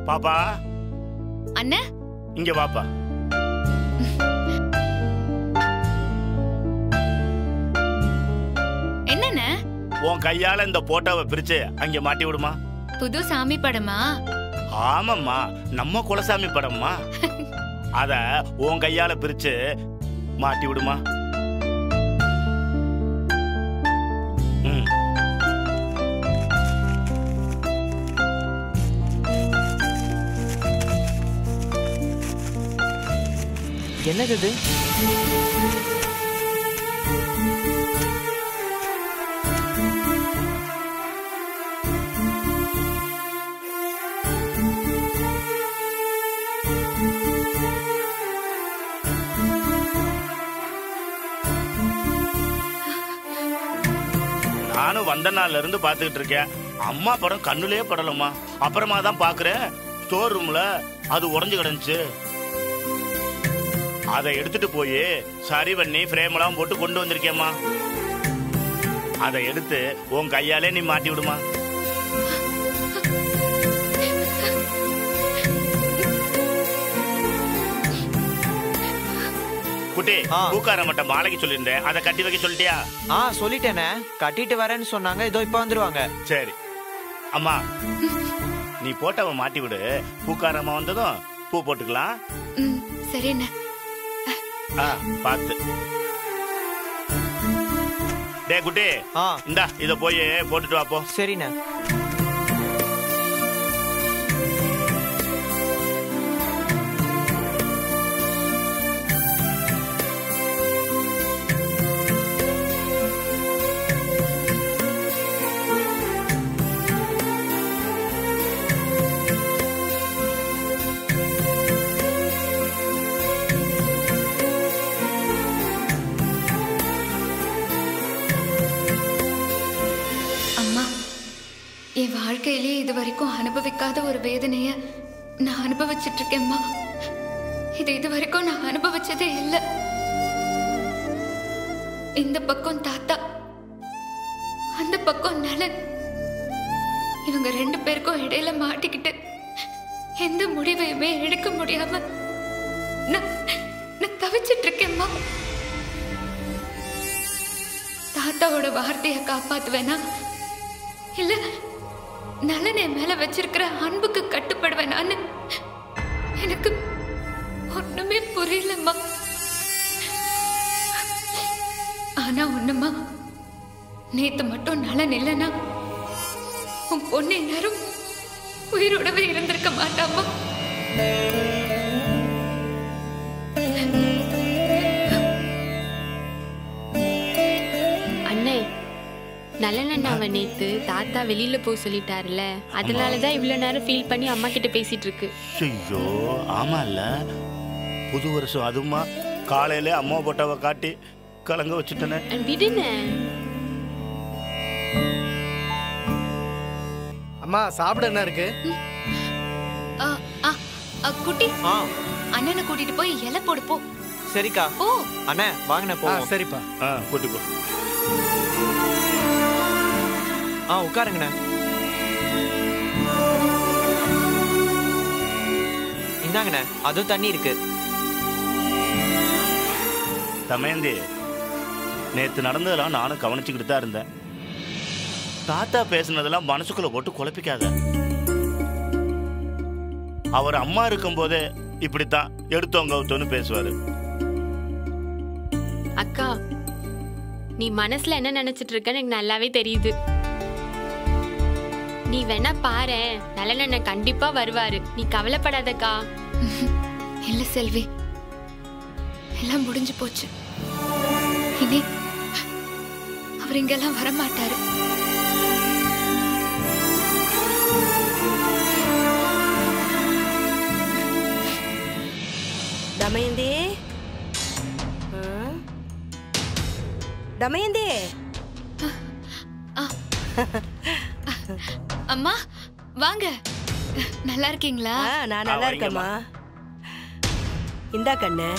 பாப்பா அண்ணா இங்க வாப்பா என்னண்ணே உன் கையால இந்த போட்டோவை பிரிச்சு அங்க மாட்டி விடுமா புது சாமி படமா ஆமாம்மா நம்ம குலசாமி படம்மா அத உன் கையால பிரிச்சு மாட்டி விடுமா ம் என்னது இது நானும் வந்த நாள்ல இருந்து பாத்துக்கிட்டு இருக்கேன் அம்மா படம் கண்ணுலயே படலம்மா அப்புறமா தான் பாக்குறேன் ஸ்டோர் ரூம்ல அது உடைஞ்சு கிடந்துச்சு அதை எடுத்துட்டு போய் சரி பண்ணி ஃப்ரேம் எல்லாம் போட்டு கொண்டு வந்திருக்கேம்மா அதை எடுத்து உன் கையாலே நீ மாட்டி விடுமா குட்டி ஆ. பூக்கார மட்ட மாலைக்கு சொல்லியிருந்தேன் அதை கட்டி வைக்க சொல்லிட்டியா ஆ சொல்லிட்டேனே கட்டிட்டு வரேன்னு சொன்னாங்க இதோ இப்ப வந்துருவாங்க சரி அம்மா நீ போட்டவ மாட்டி விடு பூக்காரம்மா வந்ததும் பூ போட்டுக்கலாம் ம் சரி அண்ணா ஆ பார்த்து டே குட்டி ஆ இந்தா இத போய் போட்டுட்டு வா போ சரிண்ணே அம்மா என் வாழ்க்கையிலே இது வரைக்கும் அனுபவிக்காத ஒரு வேதனைய நான் அனுபவிச்சிட்டு இருக்கேன்மா இது இது வரைக்கும் நான் அனுபவிச்சதே இல்லை இந்த பக்கம் தாத்தா அந்த பக்கம் நலன் இவங்க ரெண்டு பேருக்கும் இடையில மாட்டிக்கிட்டு எந்த முடிவையுமே எடுக்க முடியாம நான் நான் தவிச்சிட்டு இருக்கேன்மா தாத்தாவோட வார்த்தையை காப்பாத்துவேனா இல்ல நலன் என் மேல வச்சிருக்கிற அன்புக்கு கட்டுப்படுவேனான்னு எனக்கு ஒண்ணுமே புரியலம்மா ஆனா ஒண்ணுமா நேத்து மட்டும் நலன் இல்லைன்னா உன் பொண்ணு எல்லாரும் உயிரோடவே இருந்திருக்க மாட்டாமா அண்ணே நல்லண்ணாவை நேத்து தாத்தா வெளியில போக சொல்லிட்டாருல அதனாலதான் இவ்வளவு நேரம் ஃபீல் பண்ணி அம்மா கிட்ட பேசிட்டு இருக்கு ஐயோ ஆமா இல்ல புது வருஷம் அதுமா காலையில அம்மா போட்டவ காட்டி கலங்க வச்சுட்டனே அஹ் விடுண்ணே அம்மா சாப்பிட என்ன இருக்கு ஆ, ஆ, ஆ, குட்டி ஆ அண்ணனை கூட்டிட்டு போய் இலை போடு போ சரிக்கா ஓ அண்ணே வாங்கண்ணே ஆ போவோம் சரிப்பா ஆ கூட்டி போ ஆ உட்காருங்கண்ணே இந்தாங்கண்ணே அதுவும் தண்ணி இருக்கு தமயந்தி நேத்து நடந்ததெல்லாம் நானும் கவனிச்சுக்கிட்டு தான் இருந்தேன் தாத்தா பேசுனதெல்லாம் மனசுக்குள்ள போட்டு குழப்பிக்காத அவர் அம்மா இருக்கும்போதே இப்படித்தான் எடுத்தோங்க கவுத்தோன்னு பேசுவாரு அக்கா நீ மனசுல என்ன நினைச்சிட்டு இருக்கன்னு எனக்கு நல்லாவே தெரியுது நீ வேணா பாரு நல்லண்ணன் கண்டிப்பா வருவாரு நீ கவலைப்படாதக்கா இல்ல செல்வி எல்லாம் முடிஞ்சு போச்சு இனி அவர் இங்கெல்லாம் வரமாட்டாரு தமயந்தி ஆ? தமயந்தி அம்மா வாங்க நல்லா இருக்கீங்களா ஆ நான் நல்லா ஆ, இருக்கேம்மா இந்தா கண்ணு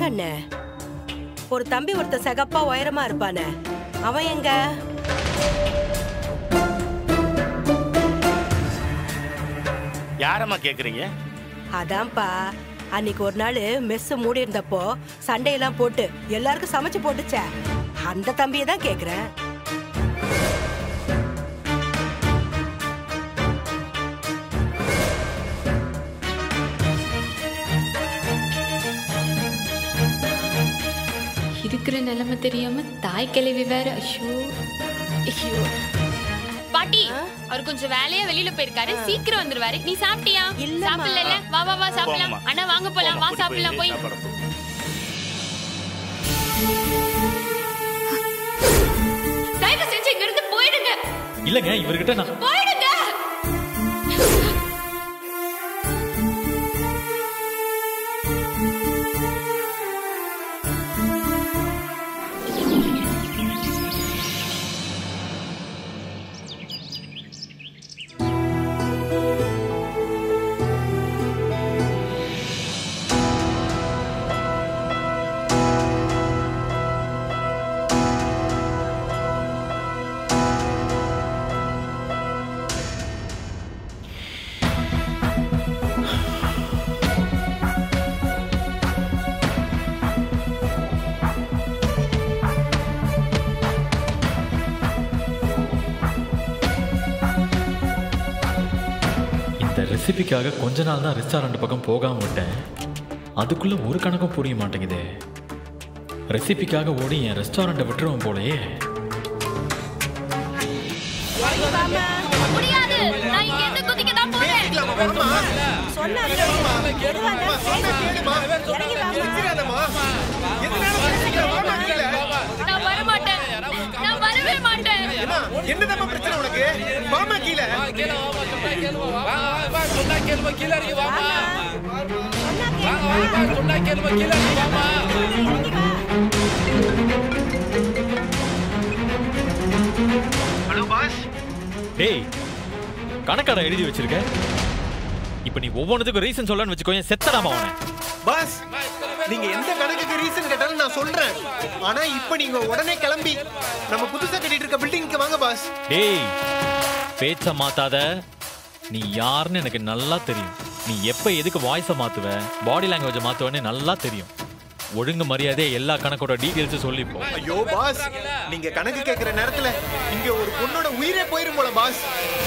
வாங்க அண்ணே ஒரு தம்பி ஒருத்த சகப்பா உயரமா இருப்பானே அவன் எங்க யாரம்மா கேக்குறீங்க அதான்ப்பா அன்னைக்கு ஒரு நாள் மெஸ் மூடி இருந்தப்போ சண்டையெல்லாம் போட்டு எல்லாருக்கும் சமைச்சு போட்டுச்சே அந்த தம்பியை தான் கேக்குறேன் இருக்கிற நிலைமை தெரியாம தாய் கிழவி வேற ஐயோ ஐயோ பாட்டி அவர் கொஞ்சம் வேலையா வெளியில போயிருக்காரு சீக்கிரம் வந்துருவாரு நீ சாப்பிட்டியா இல்லம்மா. சாப்பிடல வா வா வா சாப்பிடலாம் போங்கம்மா. அண்ணா வாங்க போலாம் வா போம்மா, கூட்டிட்டு சாப்பிடலாம் போய் சாப்பாடு போ. தயவு செஞ்சு இங்க இருந்து போயிடுங்க இல்லைங்க இவர்கிட்ட நான் போயிடுங்க இந்த ரெசிபிக்காக கொஞ்ச நாள் தான் ரெஸ்டாரண்ட் பக்கம் போகாம விட்டேன் அதுக்குள்ள ஒரு கணக்கும் புரிய மாட்டேங்குதே ரெசிபிக்காக ஓடி என் ரெஸ்டாரண்ட்டை விட்டுருவோம் போலயே முடியாது நான் இங்க இருந்து குதிக்க தான் போறேன் சொன்னா எதுவா இருந்தாலும் இறங்கி வாம்மா. நான் வர மாட்டேன் நான் வரவே மாட்டேன் என்னதான் பிரச்சனை உனக்கு மாமா கீழே ஹலோ பாஸ் டேய் கணக்கார எழுதி வச்சிருக்க இப்போ நீ ஒவ்வொன்றுத்துக்கும் ரீசன் சொல்லன்னு வச்சுக்கோ செத்தடாமா அவனை பாஸ் நீங்க எந்த கணக்குக்கு ரீசன் கேட்டாலும் நான் சொல்றேன் ஆனா இப்ப நீங்க உடனே கிளம்பி நம்ம புதுசா கட்டிட்டு இருக்க பில்டிங்க்கு வாங்க பாஸ் டேய் பேச்ச மாத்தாத நீ யாருன்னு எனக்கு நல்லா தெரியும் நீ எப்ப எதுக்கு வாய்ஸை மாத்துவ பாடி லாங்குவேஜை மாத்துவன்னு நல்லா தெரியும் ஒழுங்கு மரியாதை எல்லா கணக்கோட டீடைல்ஸும் சொல்லிப்போ ஐயோ பாஸ் நீங்க கணக்கு கேக்குற நேரத்துல இங்க ஒரு பொண்ணோட உயிரே போயிரும் போல பாஸ்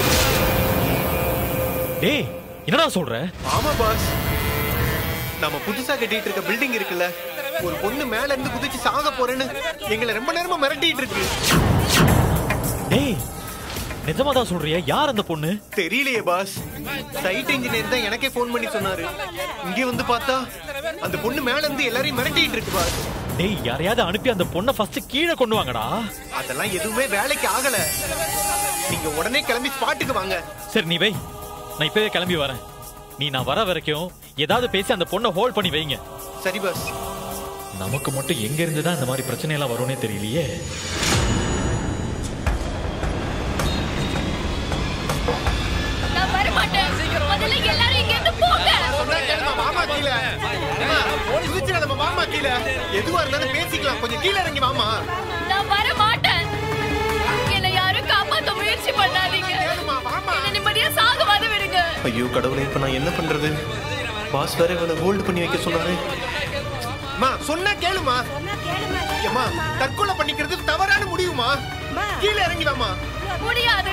டேய் என்னடா சொல்ற ஆமா பாஸ் நம்ம புதுசா கட்டிட்டு இருக்க பில்டிங் இருக்குல்ல ஒரு பொண்ணு மேல இருந்து குதிச்சு சாக போறேன்னு எங்களை ரொம்ப நேரமா மிரட்டிட்டு இருக்கு டேய் நிஜமாதான் சொல்றியா யார் அந்த பொண்ணு தெரியலையே பாஸ் சைட் இன்ஜினியர் தான் எனக்கே ஃபோன் பண்ணி சொன்னாரு இங்க வந்து பார்த்தா அந்த பொண்ணு மேல இருந்து எல்லாரையும் மிரட்டிட்டு இருக்கு பாஸ் டேய் யாரையாவது அனுப்பி அந்த பொண்ணை ஃபர்ஸ்ட் கீழே கொண்டு வாங்கடா அதெல்லாம் எதுவுமே வேலைக்கு ஆகல நீங்க உடனே கிளம்பி ஸ்பாட்டுக்கு வாங்க சரி நீ வை நான் இப்பவே கிளம்பி வரேன் நீ நான் வர வரைக்கும் ஏதாவது பேசி அந்த பொண்ணை ஹோல்ட் பண்ணி வைங்க சரி பாஸ் நமக்கு மட்டும் எங்க இருந்து தான் இந்த மாதிரி பிரச்சனை எல்லாம் வரும்னே தெரியலையே நான் வர மாட்டேன் முதல்ல எல்லாரும் இங்க இருந்து போங்க சொன்னா கேளுமா, வாமா கீழே அம்மா, குதிச்சிடாத, நம்ம வாமா கீழே எதுவா இருந்தாலும் பேசிக்கலாம் கொஞ்சம் கீழே இறங்கி வாமா நான் வர மாட்டேன் என்னை யாரும் காப்பாத்த முயற்சி பண்ணாதீங்க கேளுமா, வாமா. என்ன நிம்மதியா சாகவாத விடுங்க ஐயோ கடவுளே இப்ப நான் என்ன பண்றது பாஸ் வேற இவனை ஹோல்ட் பண்ணி வைக்க சொன்னாரு அம்மா சொன்னா கேளுமா சொன்னா கேளுமா. அம்மா தற்கொலை பண்ணிக்கிறது தவறான முடிவுமா அம்மா. கீழே இறங்கி வாமா முடியாது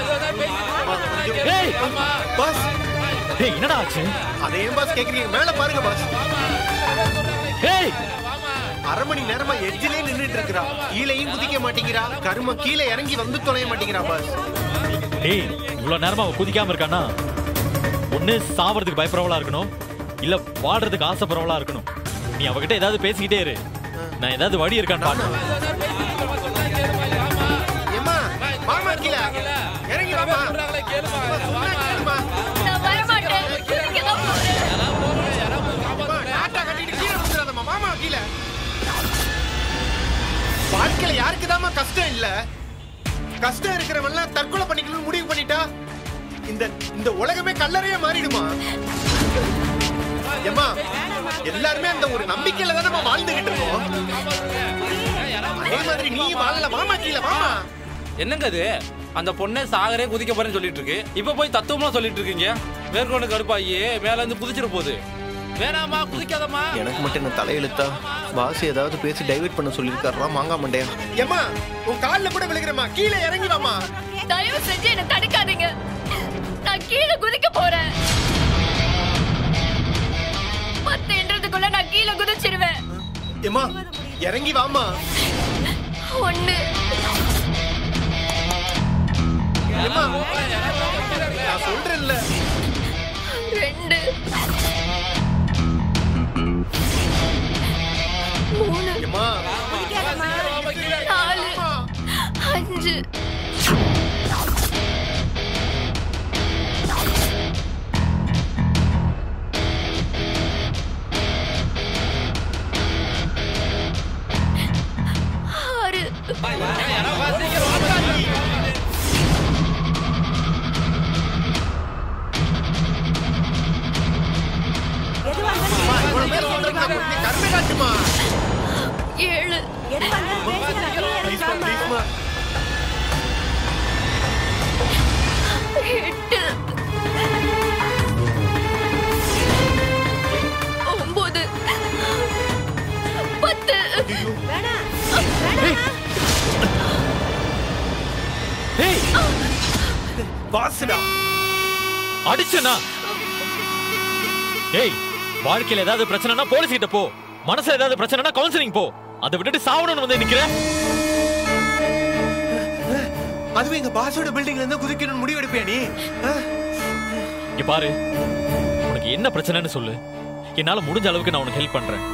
டேய் பாஸ் டேய் என்னடா ஆச்சு அதை ஏன் பாஸ் கேக்குறீங்க மேல பாருங்க பாஸ் டேய் அரை மணி நேரமா எட்ஜிலே நின்னுட்டு இருக்கிறா கீழேயும் குதிக்க மாட்டேங்கிறா கரும கீழே இறங்கி வந்து தொலைய மாட்டேங்கிறா பாஸ் டேய் இவ்வளவு நேரமா அவ குதிக்காம இருக்கானா ஒண்ணு சாவறதுக்கு பயப்படுறவளா இருக்கணும் இல்ல வாடுறதுக்கு ஆசைப்படுறவளா இருக்கணும் நீ அவகிட்ட ஏதாவது பேசிக்கிட்டே இரு நான் ஏதாவது வழி இருக்கான்னு பாட்டு ஏம்மா வாமா கீழே இறங்கி வாமா அம்மா, சொன்னா கேளுமா நான் வர மாட்டேன் குதிக்க தான் போறேன் அம்மா, டாட்டா கட்டிட்டு கீழே விழுந்துடாதம்மா, வாமா கீழே வாழ்க்கையில யாருக்குதாம்மா கஷ்டம் இல்ல கஷ்டம் இருக்கிறவன்லாம் தற்கொலை பண்ணிக்கணும்னு முடிவு பண்ணிட்டா இந்த இந்த உலகமே கல்லறையா மாறிடுமா ஏம்மா எல்லாருமே அந்த ஒரு நம்பிக்கையில தான் நம்ம வாழ்ந்துகிட்டு இருக்கோம் அதே மாதிரி நீ வாழல மாமா கீழே மாமா என்னங்க அது அந்த பொண்ணே சாகரே குதிக்க போறேன்னு சொல்லிட்டு இருக்கு இப்ப போய் தத்துவமா சொல்லிட்டு இருக்கீங்க மேற்கொண்டு கருப்பாயி மேல இருந்து குதிச்சிட போகுது வேணாமா குதிக்காதம்மா எனக்கு மட்டும் என்ன தலையெழுத்தா பாஸ் ஏதாவது பேசி டைவர்ட் பண்ண சொல்லியிருக்காரா மாங்கா மண்டையா ஏம்மா உன் கால்ல கூட விழுகிறேம்மா கீழே இறங்கி வாமா தயவு செஞ்சு என்ன தடுக்காதீங்க நான் கீழே குதிக்க போறேன் பத்துன்றதுக்குள்ள நான் கீழே குதிச்சிருவேன் ஏம்மா இறங்கி வாமா ஒண்ணு ஏம்மா நான் சொல்றேன்ல ரெண்டு மூணு ஏம்மா நாலு அஞ்சு ஆறு இவ்வளவு பேர் சொல்றேன் கொஞ்சம் கருணை காட்டுமா ஏழு ப்ளீஸ்மா ப்ளீஸ்மா எட்டு ஒன்பது பத்து ஏய் பாஸ்டா அடிச்சனா ஏய் வாழ்க்கையில ஏதாவது பிரச்சனைனா போலீஸ் கிட்ட போ மனசுல ஏதாவது பிரச்சனைனா கவுன்சிலிங் போ அதை விட்டுட்டு சாவணும்னு வந்து நிக்கிற அதுவும் எங்க பாஸோட பில்டிங்ல இருந்து குதிக்கணும்னு முடிவு எடுப்பியா நீ ஆ? இங்க பாரு உனக்கு என்ன பிரச்சனைன்னு சொல்லு என்னால முடிஞ்ச அளவுக்கு நான் உனக்கு ஹெல்ப் பண்றேன்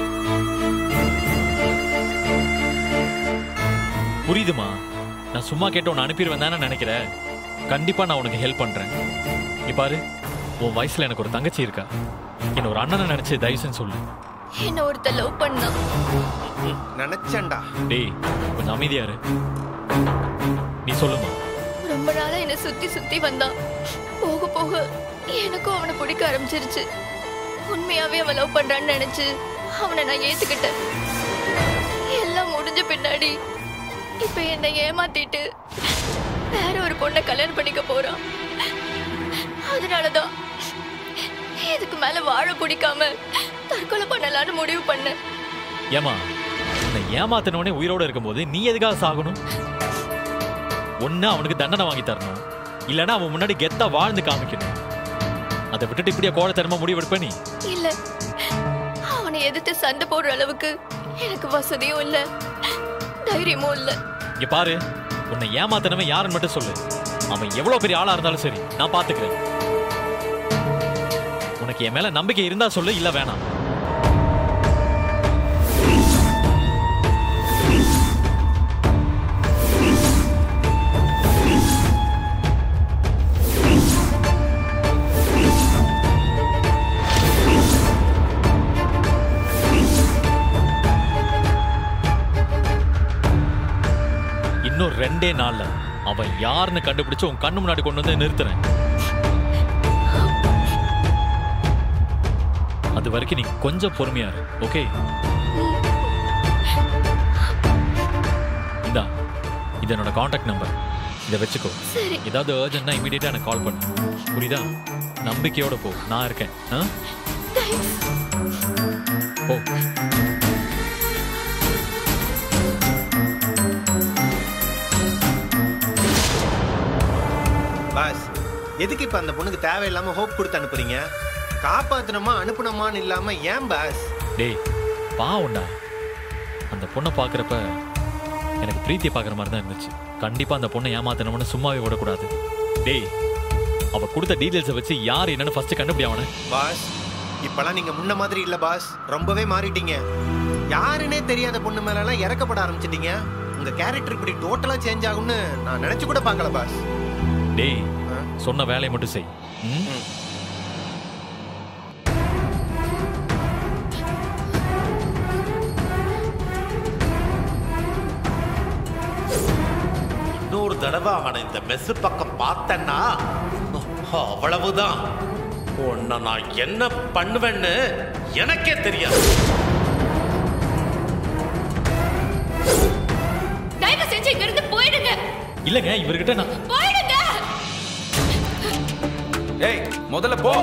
புரியுதுமா நான் சும்மா கேட்டு உன்னை அனுப்பிடுவேன் தானே நினைக்கிறேன் கண்டிப்பா நான் உனக்கு ஹெல்ப் பண்றேன் இங்க பாரு உன் வயசுல எனக்கு ஒரு தங்கச்சி இருக்கா என்ன ஒரு அண்ணனை நினைச்சு தயவு செஞ்சு சொல்லு என்ன ஒருத்த லவ் பண்ணா நினைச்சேன்டா டேய் கொஞ்சம் அமைதியா இரு நீ சொல்லுமா ரொம்ப நாளா என்ன சுத்தி சுத்தி வந்தான் போக போக எனக்கும் அவனை பிடிக்க ஆரம்பிச்சிருச்சு உண்மையாவே அவன் லவ் பண்றான்னு நினைச்சு அவனை நான் ஏத்துக்கிட்டேன் எல்லாம் முடிஞ்ச பின்னாடி இப்ப என்னை ஏமாத்திட்டு வேற ஒரு பொண்ணை கல்யாணம் பண்ணிக்க போறான் அதனாலதான் இதுக்கு மேல வாழ பிடிக்காம தற்கொலை பண்ணலான்னு முடிவு பண்ணேன் ஏமா உன்னை ஏமாத்தினவனே உயிரோட இருக்கும்போது நீ எதுக்காக சாகணும் ஒண்ணு அவனுக்கு தண்டனை வாங்கி தரணும் இல்லைன்னா அவன் முன்னாடி கெத்தா வாழ்ந்து காமிக்கணும் அதை விட்டுட்டு இப்படியே கோழத்தனமா முடிவெடுப்ப நீ இல்ல அவனை எதிர்த்து சண்டை போடுற அளவுக்கு எனக்கு வசதியும் இல்ல தைரியமும் இல்ல இங்க பாரு உன்னை ஏமாத்தினவன் யாருன்னு மட்டும் சொல்லு அவன் எவ்வளவு பெரிய ஆளா இருந்தாலும் சரி நான் பாத்துக்கிறேன் உனக்கு என் மேல நம்பிக்கை இருந்தா சொல்லு இல்ல வேணாம் இன்னும் ரெண்டே நாள்ல அவன் யாருன்னு கண்டுபிடிச்சு உன் கண்ணு முன்னாடி கொண்டு வந்து நிறுத்துறேன் அது வரைக்கும் நீ கொஞ்சம் பொறுமையா இரு ஓகே இந்தா இது என்னோட காண்டாக்ட் நம்பர் இதை வச்சுக்கோ சரி ஏதாவது அர்ஜென்ட்னா இமீடியட்டா எனக்கு கால் பண்ணு புரியுதா நம்பிக்கையோட போ நான் இருக்கேன் ஆ? போ பாஸ் எதுக்கு இப்ப அந்த பொண்ணுக்கு தேவையில்லாம ஹோப் கொடுத்து அனுப்புறீங்க காப்பாத்தணுமா அனுப்பணுமான்னு இல்லாம ஏன் பாஸ் டேய் பாவம்டா அந்த பொண்ணை பார்க்குறப்ப எனக்கு பிரீத்தியை பார்க்குற மாதிரி தான் இருந்துச்சு கண்டிப்பா அந்த பொண்ணை ஏமாத்தணும்னு சும்மாவே விடக்கூடாது டேய் அவ கொடுத்த டீடைல்ஸை வச்சு யார் என்னன்னு ஃபர்ஸ்ட் கண்டுபிடி அவனை பாஸ் இப்பெல்லாம் நீங்க முன்ன மாதிரி இல்ல பாஸ் ரொம்பவே மாறிட்டீங்க யாருன்னே தெரியாத பொண்ணு மேல எல்லாம் இறக்கப்பட ஆரம்பிச்சிட்டீங்க உங்க கேரக்டர் இப்படி டோட்டலா சேஞ்ச் ஆகும்னு நான் நினைச்சு கூட பார்க்கல பாஸ் டேய் சொன்ன வேலையை மட்டும் செய் ம்? இன்னொரு தடவை அவனை இந்த மெஸ் பக்கம் பார்த்தேன்னா அவ்வளவுதான் உன்னை நான் என்ன பண்ணுவேன்னு எனக்கே தெரியாது தயவு செஞ்சு இங்க இருந்து போயிடுங்க இல்லைங்க இவர்கிட்ட நான் போயிடுங்க ஏய் முதல்ல போ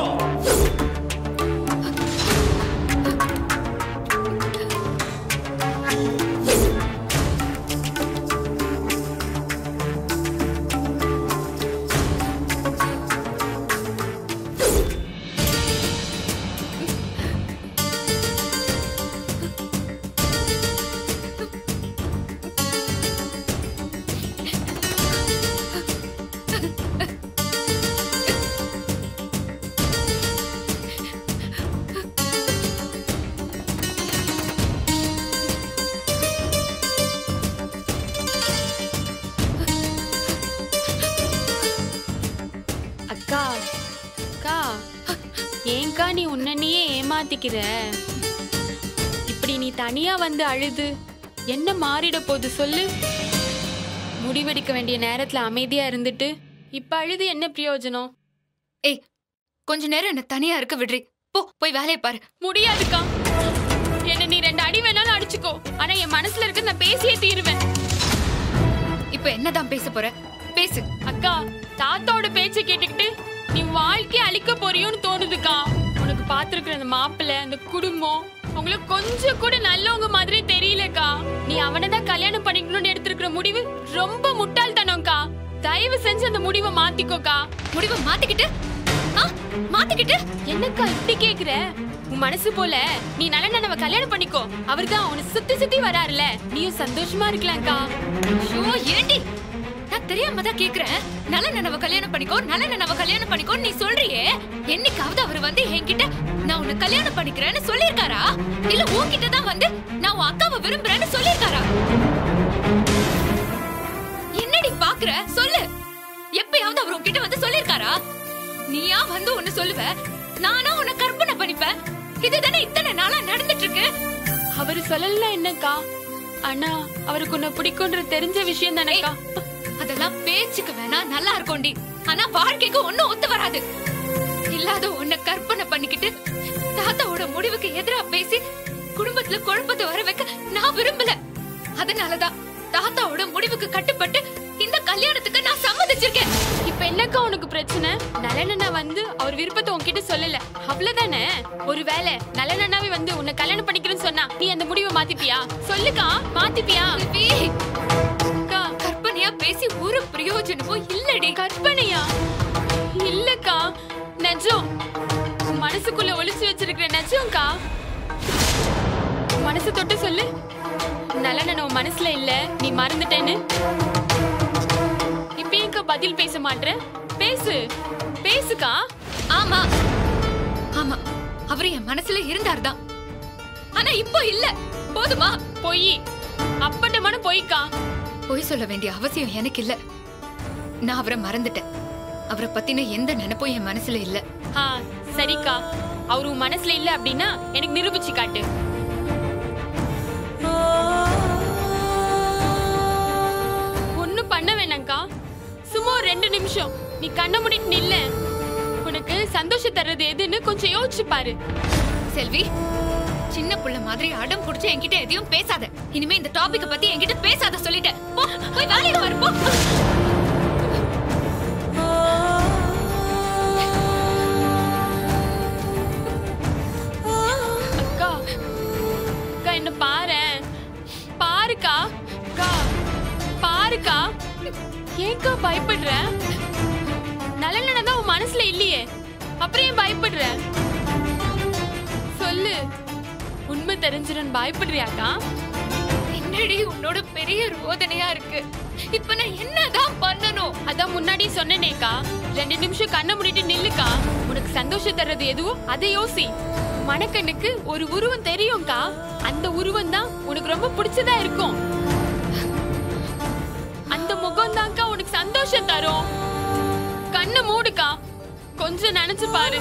அக்கா அக்கா ஏன்க்கா நீ உன்னை நீயே ஏமாத்திக்கிற இப்படி நீ தனியா வந்து அழுது என்ன மாறிட போகுது சொல்லு முடிவெடுக்க வேண்டிய நேரத்துல அமைதியா இருந்துட்டு இப்ப அழுது என்ன பிரயோஜனம் ஏய் கொஞ்ச நேரம் என்ன தனியா இருக்க விடுறி போ போய் வேலையை பாரு முடியாதுக்கா என்ன நீ ரெண்டு அடி வேணாலும் அடிச்சுக்கோ ஆனா என் மனசுல இருக்க நான் பேசியே தீருவேன் இப்ப என்னதான் பேச போற பேசு அக்கா தாத்தாவோட பேச்சை கேட்டுக்கிட்டு நீ வாழ்க்கைய அழிக்க போறியோன்னு தோணுதுக்கா உனக்கு பாத்துருக்கிற அந்த மாப்பிள்ளை அந்த குடும்பம் உங்களுக்கு கொஞ்சம் கூட நல்லவங்க மாதிரி தெரியலக்கா நீ அவனை தான் கல்யாணம் பண்ணிக்கணும்னு எடுத்திருக்கிற முடிவு ரொம்ப முட்டாள்தனம்க்கா தயவு செஞ்சு அந்த முடிவை மாத்திக்கோக்கா முடிவை மாத்திக்கிட்டு ஆ, மாத்திக்கிட்டு என்னக்கா இப்படி கேக்குற உன் மனசு போல நீ நல்ல நினைவ கல்யாணம் பண்ணிக்கோ அவர்தான் உன்னை சுத்தி சுத்தி வராருல நீயும் சந்தோஷமா இருக்கலாம்க்கா ஐயோ ஏண்டி நான் தெரியாம தான் கேக்குறேன் நல்ல நினைவ கல்யாணம் பண்ணிக்கோ நல்ல நினைவ கல்யாணம் பண்ணிக்கோன்னு நீ சொல்றியே என்னைக்காவது அவர் வந்து என்கிட்ட நான் உன்னை கல்யாணம் பண்ணிக்கிறேன்னு சொல்லியிருக்காரா இல்ல உன்கிட்ட தான் வந்து நான் உன் அக்காவை விரும்புறேன்னு சொல்லியிருக்காரா என்னடி பாக்குற சொல்லு எப்பயாவது அவர் உன்கிட்ட வந்து சொல்லியிருக்காரா நீயா வந்து ஒன்னு சொல்லுவ நானா உன்னை கற்பனை பண்ணிப்பேன் இதுதானே இத்தனை நாளா நடந்துட்டு இருக்கு அவரு சொல்லல என்னக்கா ஆனா அவருக்கு உன்னை பிடிக்கும்ன்ற தெரிஞ்ச விஷயம் தானேக்கா அதெல்லாம் பேச்சுக்கு வேணா நல்லா இருக்கும்டி ஆனா வாழ்க்கைக்கு ஒண்ணும் ஒத்து வராது இல்லாத உன்னை கற்பனை பண்ணிக்கிட்டு தாத்தாவோட முடிவுக்கு எதிரா பேசி குடும்பத்துல குழப்பத்தை வர வைக்க நான் விரும்பல அதனாலதான் தாத்தாவோட முடிவுக்கு கட்டுப்பட்டு இந்த கல்யாணத்துக்கு நான் சம்மதிச்சிருக்கேன் இப்ப என்னக்கா உனக்கு பிரச்சனை நலனண்ணா வந்து அவர் விருப்பத்தை உன்கிட்ட சொல்லல அவ்வளவுதானே ஒருவேளை நலனண்ணாவே வந்து உன்னை கல்யாணம் பண்ணிக்கிறேன்னு சொன்னா நீ அந்த முடிவை மாத்திப்பியா சொல்லுக்கா மாத்திப்பியா செல்வி, கற்பனையா பேசி ஒரு பிரயோஜனமும் இல்லடி கற்பனையா இல்லக்கா நிஜம் உன் மனசுக்குள்ள ஒளிச்சு வச்சிருக்கிற நிஜம்க்கா உன் மனசு தொட்டு சொல்லு நலனன் உன் மனசுல இல்ல நீ மறந்துட்டேன்னு இப்ப ஏன்க்கா பதில் பேச மாட்ற பேசு பேசுக்கா ஆமா ஆமா அவரு என் மனசுல இருந்தார்தான் ஆனா இப்போ இல்ல போதுமா பொய் அப்பட்டமான பொய்க்கா பொய் சொல்ல வேண்டிய அவசியம் எனக்கு இல்ல நான் அவரை மறந்துட்டேன் அவரை பத்தின எந்த நினைப்பும் என் மனசுல இல்ல ஆ சரிக்கா அவர் உன் மனசுல இல்ல அப்படின்னா எனக்கு நிரூபிச்சு காட்டு ஒண்ணும் பண்ண வேணாம்க்கா சும்மா ஒரு ரெண்டு நிமிஷம் நீ கண்ணை மூடிட்டு நில்ல உனக்கு சந்தோஷம் தர்றது எதுன்னு கொஞ்சம் யோசிச்சு பாரு செல்வி சின்ன புள்ள மாதிரி அடம் புடிச்சு என்கிட்ட எதையும் பேசாத இனிமே இந்த டாபிக்க பத்தி என்கிட்ட பேசாத சொல்லிட்டேன் போ, போய் வேலைக்கு வர போ அக்கா அக்கா என்ன பாரேன் பாருக்கா அக்கா பாருக்கா ஏன்க்கா பயப்படுற நல்ல தான் உன் மனசுல இல்லையே அப்புறம் ஏன் பயப்படுற சொல்லு உண்மை தெரிஞ்சிடும் பயப்படுறியாக்கா என்னடி உன்னோட பெரிய ரோதனையா இருக்கு இப்ப நான் என்னதான் பண்ணணும் அதான் முன்னாடி சொன்னனேக்கா ரெண்டு நிமிஷம் கண்ணை மூடிட்டு நில்லுக்கா உனக்கு சந்தோஷம் தர்றது எதுவோ அதை யோசி மனக்கண்ணுக்கு ஒரு உருவம் தெரியும்க்கா அந்த உருவம் தான் உனக்கு ரொம்ப பிடிச்சதா இருக்கும் அந்த முகம் தான்க்கா உனக்கு சந்தோஷம் தரும் கண்ணை மூடுக்கா கொஞ்சம் நினைச்சு பாரு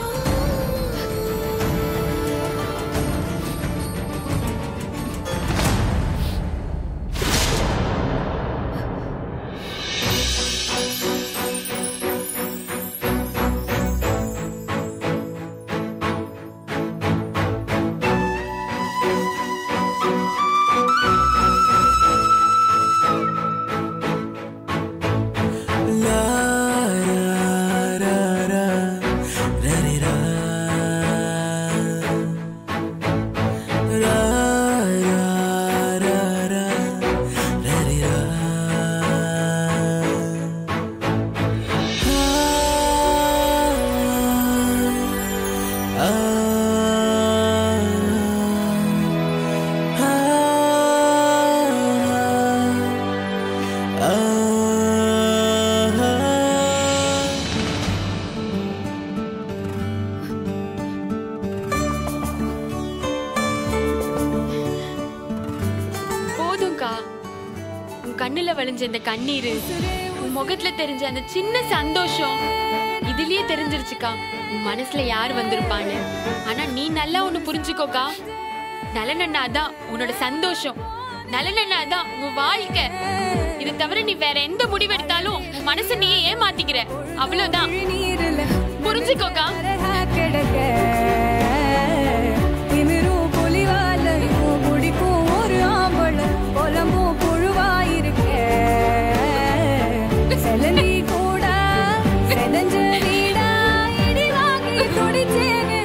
இந்த கண்ணீரு உன் முகத்துல தெரிஞ்ச அந்த சின்ன சந்தோஷம் இதுலயே தெரிஞ்சிருச்சுக்கா உன் மனசுல யார் வந்திருப்பான்னு ஆனா நீ நல்லா ஒண்ணு புரிஞ்சுக்கோக்கா நலனண்ணா தான் உன்னோட சந்தோஷம் நலனண்ணா தான் உன் வாழ்க்கை இது தவிர நீ வேற எந்த முடிவெடுத்தாலும் உன் மனசை நீயே ஏமாத்திக்கிற அவ்வளவுதான் புரிஞ்சுக்கோக்கா திமிரும் புலிவாலையும் பிடிக்கும் ஒரு ஆம்பளை புலம்பும் புழுவாயிருக்க செலனி கூட செதஞ்ச வீடா இடி வாங்கி துடிச்சேனே